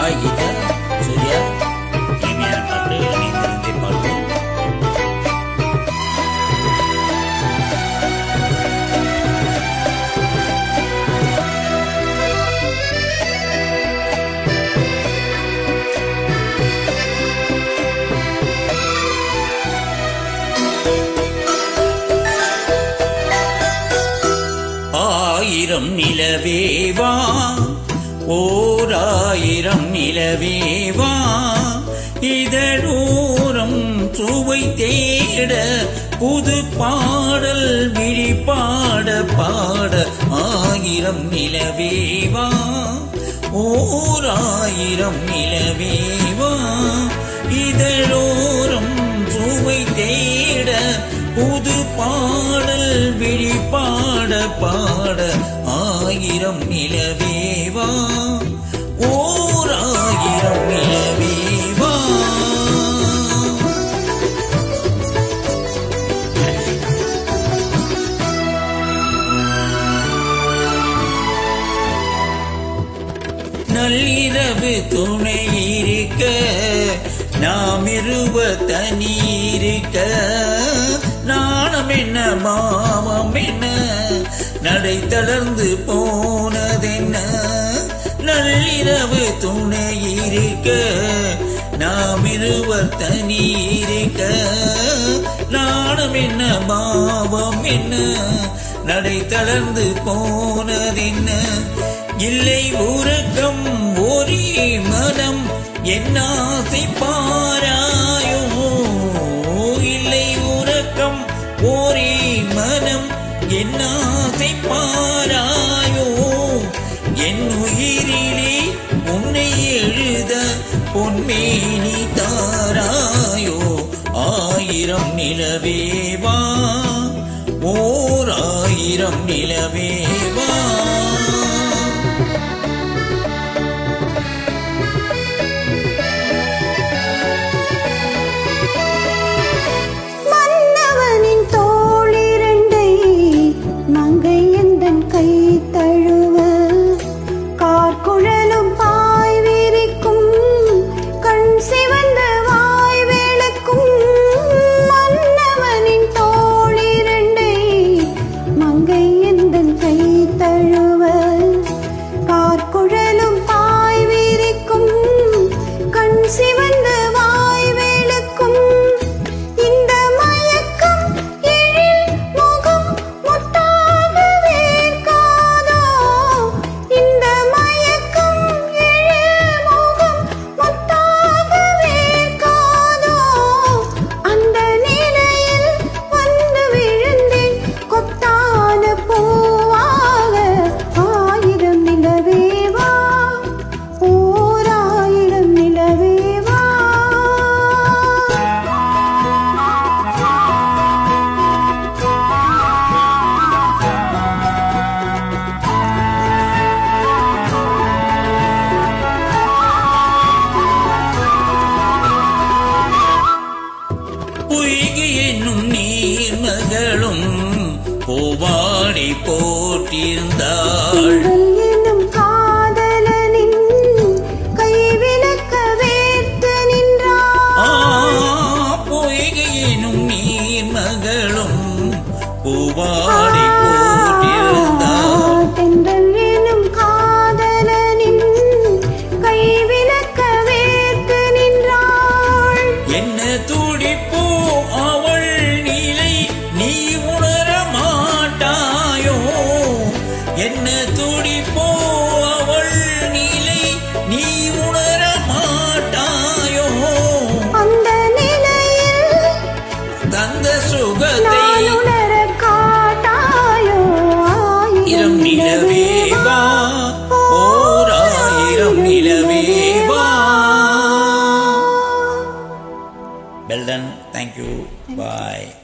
hi Geetha Surya இனிமையான பாட்டு இணைந்திருந்தே பாடுவோம் ஆயிரம் நிலவேவா ஓர் ஆயிரம் நிலவேவா இதழோரம் சுவை தேட புது பாடல் விழி பாட பாட ஆயிரம் நிலவேவா ஓர் ஆயிரம் நிலவேவா இதழோரம் சுவை தேட புது பாடல் விழி பாட பாட ஆயிரம் நிலவேவா ஓர் ஆயிரம் நிலவேவா நள்ளிரவு துணை இருக்க நாம் இருவ தனி இருக்க நாணம் என்ன மாமம் என்ன நடை தளர்ந்து போனதென்ன நள்ளிரவு துணை இருக்க நாம் இருவர் தனி இருக்க நாணம் என்ன பாவம் என்ன நடை தளர்ந்து போனதென்ன இல்லை உறக்கம் ஒரே மனம் என்னாசை பாராயோ இல்லை உறக்கம் ஒரே மனம் என்னாசை பாராயோ என் உயிரிலே உன்னை எழுத பொன்மேனி தாராயோ ஆயிரம் நிலவேவா ஓர் ஆயிரம் நிலவேவா மன்னவனின் தோளிரண்டை மங்கை எந்தன் கை தழுவ கார்குழலும் பாய் விரிக்கும் கண் சிவந்த வாய் விளக்கும் மன்னவனின் தோளிரண்டை மங்கை எந்தன் கை தழுவ கார்குழலும் பாய் விரிக்கும் கண் சிவந்த வாய் விளக்கும் இந்த மயக்கம் எழில் முகம் முட்டாக வேர்க்காதோ இந்த மயக்கம் எழில் முகம் முட்டாக வேர்க்காதோ அந்த நிலையில் வந்து விழுந்தேன் கொத்தான பூவாக ஆயிரம் நிலவேவா ஓர் ஆயிரம் நிலவேவா பொய்கை என்னும் நீர்மகளும் பூவாடி போட்டிருந்தாள் திங்கள் எனும் காதலனின் கைவிலக்க வேர்த்து நின்றான் ஆ, பொய்கை எனும் நீர்மகளும் பூவாடி போட்டிருந்தாள் தென்றல் எனும் காதலனின் கைவிலக்க வேர்த்து நின்றாள் என்ன துடிப்போ அவள் நிலை நீ உணர மாட்டாயோ என்ன துடிப்போ அவள் நிலை நீ உணர மாட்டாயோ அந்த நிலையில் தந்த சுகத்தை நான் உணர காட்டாயோ ஆயிரம் நிலவேவா ஓர் ஆயிரம் நிலவேவா வெல் டன் தேங்க்யூ பாய்